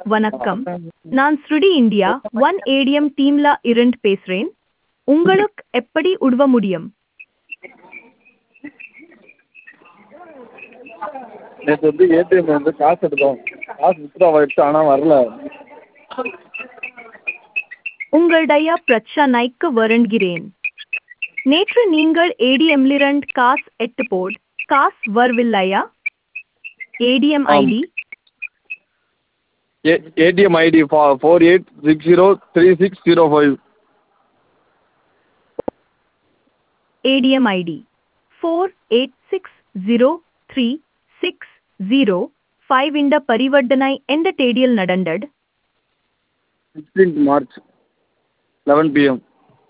வணக்கம் நான் ஸ்ருடி இந்தியா ஒன் ஏடிஎம் டீம்ல இருந்து பேசுறேன் உங்களுக்கு எப்படி உதவ முடியும் நேற்று வந்து ஏடிஎம்ல வந்து காசு எடுத்தோம் காசு வித்ட்ரா ஆயிடுச்சு ஆனால் வரல உங்களுடைய பிரச்சனைக்கு வருந்துகிறேன் நேற்று நீங்கள் ஏடிஎம்லிருந்து காசு எட்டு போட் காசு வரவில்லையா ஏடிஎம் ஆம். ID A ATM ID four eight six zero three six zero five ATM ID four eight six zero three six zero five இந்த பரிவர்த்தனை எந்த தேதியில் நடந்தது சிக்ஸ்டீன்த் மார்ச் லெவன் பிஎம்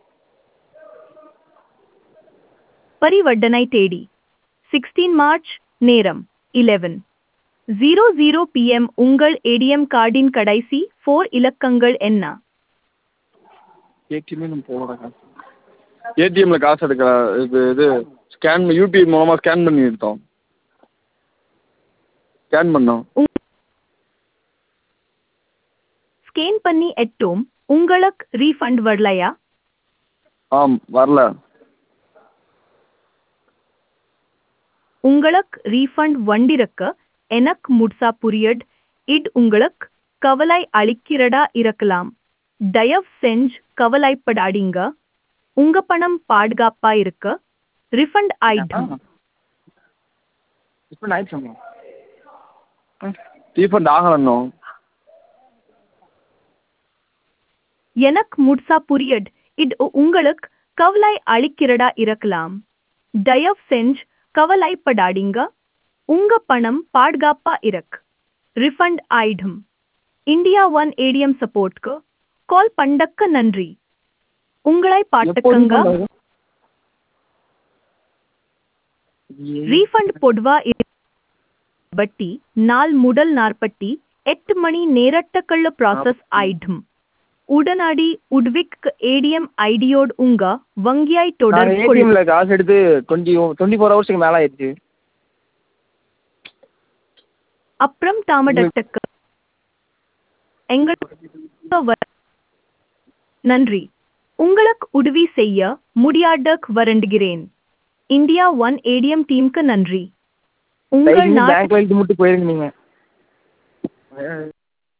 பரிவர்த்தனை தேதி சிக்ஸ்டீன் மார்ச் நேரம் இலெவன் ஜீரோ ஜீரோ பிஎம் உங்கள் ATM கார்டின் கடைசி ஃபோர் இலக்கங்கள் என்ன ஏடிஎம்மே நம்ம போகல காசு ஏடிஎம்ல காசு எடுக்கல இது இது ஸ்கேன் யூபிஐ மூலமாக ஸ்கேன் பண்ணி எடுத்தோம் ஸ்கேன் பண்ணோம் ஸ்கேன் பண்ணி எட்டோம் உங்களுக்கு ரீஃபண்ட் வரலையா ஆம் வரல உங்களுக்கு ரீஃபண்ட் வண்டிருக்க எனக்கு முட்சா புரியட் இட் உங்களுக்கு கவலை அளிக்கிறதா இருக்கலாம் தயவு செஞ்சு கவலைப்படாதீங்க உங்க பணம் பாதுகாப்பா இருக்க ரிஃபண்ட் ஆயிடும் இப்போ ஆயிடுச்சு ரீஃபண்ட் ஆகலன்னோ எனக்கு முட்சா புரியட் இது உங்களுக்கு கவலை அளிக்கிறதா இருக்கலாம் தயவு செஞ்சு கவலைப்படாதீங்க உங்க பணம் பாதுகாப்பா இருக்கு ரிஃபண்ட் ஆயிடும் இந்தியா ஒன் ஏடிஎம் சப்போர்ட்க்கு கால் பண்ணக்க நன்றி உங்களை பாட்டுக்கங்க ரீஃபண்ட் பொதுவா இரு- பட்டி நாள் முதல் நாற்பத்தி எட்டு மணி நேரத்துக்குள்ள ப்ராசஸ் ஆயிடும் உடனடி உட்விக் ஏடிஎம் ஐடியோடு உங்க வங்கியாய் நான் தொடர்பு கொள்- ஏடிஎம்ல காசு எடுத்து டுவெண்ட்டி டுவெண்ட்டி ஃபோர் ஹவர்ஸ்க்கு மேலே ஆயிடுச்சு அப்புறம் தாமதத்துக்கு எங்கள் வ- நன்றி உங்களுக்கு உதவி செய்ய முடியாதக் வருந்துகிறேன் இந்தியா ஒன் ஏடிஎம் டீமுக்கு நன்றி உங்கள் தயவு நாட்டு பேங்க்ல இழுத்து மட்டும் போயிருங்க நீங்க